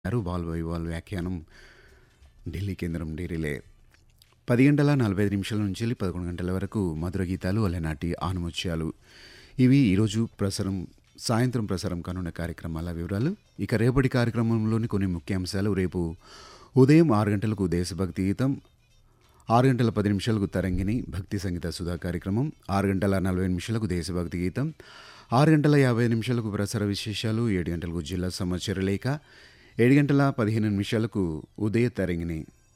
గారు బాల్ వైవాల్ వ్యాఖ్యానం ఢిల్లీ కేంద్రం ఢిల్లీలే పది గంటల నలభై ఐదు నిమిషాల నుంచి వెళ్ళి పదకొండు గంటల వరకు మధుర గీతాలు అలనాటి ఆనుముత్యాలు ఇవి ఈరోజు ప్రసారం సాయంత్రం ప్రసారం కానున్న కార్యక్రమాల వివరాలు ఇక రేపటి కార్యక్రమంలోని కొన్ని ముఖ్యాంశాలు రేపు ఉదయం ఆరు గంటలకు దేశభక్తి గీతం ఆరు గంటల పది నిమిషాలకు తరంగిణి భక్తి సంగీత సుధా కార్యక్రమం ఆరు గంటల నలభై నిమిషాలకు దేశభక్తి గీతం ఆరు గంటల యాభై నిమిషాలకు ప్రసార విశేషాలు ఏడు గంటలకు జిల్లా సమాచార లేఖ ఏడు గంటల పదిహేను నిమిషాలకు ఉదయ తరంగిణి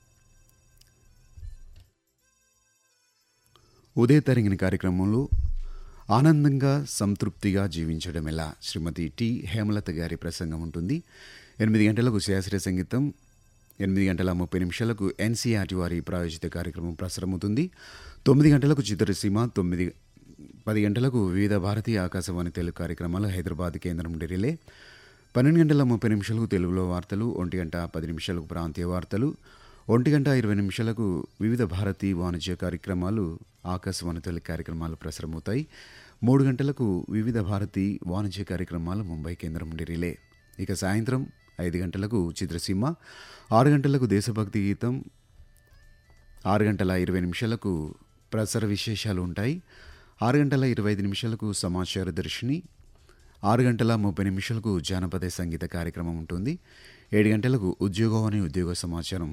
ఉదయ తరంగిణి కార్యక్రమంలో ఆనందంగా సంతృప్తిగా జీవించడం ఎలా శ్రీమతి టి హేమలత గారి ప్రసంగం ఉంటుంది ఎనిమిది గంటలకు శాస్త్రీయ సంగీతం ఎనిమిది గంటల ముప్పై నిమిషాలకు ఎన్సీఆర్టీ వారి ప్రాయోజిత కార్యక్రమం ప్రసారమవుతుంది తొమ్మిది గంటలకు చిత్రసీమ తొమ్మిది పది గంటలకు వివిధ భారతీయ ఆకాశవాణి తెలుగు కార్యక్రమాలు హైదరాబాద్ కేంద్రం ఢిల్లీలే పన్నెండు గంటల ముప్పై నిమిషాలకు తెలుగులో వార్తలు ఒంటి గంట పది నిమిషాలకు ప్రాంతీయ వార్తలు ఒంటి గంట ఇరవై నిమిషాలకు వివిధ భారతీ వాణిజ్య కార్యక్రమాలు ఆకాశవాణి తొలి కార్యక్రమాలు ప్రసారమవుతాయి మూడు గంటలకు వివిధ భారతీ వాణిజ్య కార్యక్రమాలు ముంబై కేంద్రం ఢిల్లీలే ఇక సాయంత్రం ఐదు గంటలకు చిత్రసీమ ఆరు గంటలకు దేశభక్తి గీతం ఆరు గంటల ఇరవై నిమిషాలకు ప్రసార విశేషాలు ఉంటాయి ఆరు గంటల ఇరవై ఐదు నిమిషాలకు సమాచార దర్శిని ఆరు గంటల ముప్పై నిమిషాలకు జానపద సంగీత కార్యక్రమం ఉంటుంది ఏడు గంటలకు ఉద్యోగం అనే ఉద్యోగ సమాచారం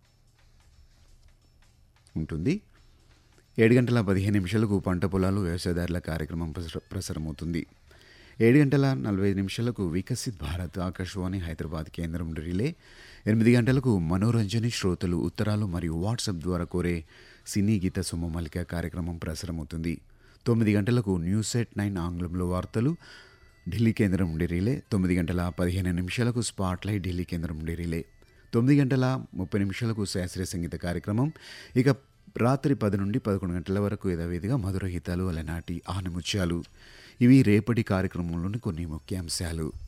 ఉంటుంది ఏడు గంటల పదిహేను నిమిషాలకు పంట పొలాలు వ్యవసాయదారుల కార్యక్రమం ప్రసర- ప్రసారమవుతుంది ఏడు గంటల నలభై ఐదు నిమిషాలకు వికసిత్ భారత్ ఆకాశవాణి హైదరాబాద్ కేంద్రం రిలే ఎనిమిది గంటలకు మనోరంజని శ్రోతలు ఉత్తరాలు మరియు వాట్సాప్ ద్వారా కోరే సినీ గీత సుమమలిక కార్యక్రమం ప్రసారమవుతుంది తొమ్మిది గంటలకు న్యూస్ సెట్ నైన్ ఆంగ్లంలో వార్తలు ఢిల్లీ కేంద్రం నుండి రిలే తొమ్మిది గంటల పదిహేను నిమిషాలకు స్పాట్లైట్ ఢిల్లీ కేంద్రం నుండి రిలే తొమ్మిది గంటల ముప్పై నిమిషాలకు శాస్త్రీయ సంగీత కార్యక్రమం ఇక రాత్రి పది నుండి పదకొండు గంటల వరకు యథావిధిగా మధుర గీతాలు అలనాటి ఆనముత్యాలు ఇవి రేపటి కార్యక్రమంలోని కొన్ని ముఖ్యాంశాలు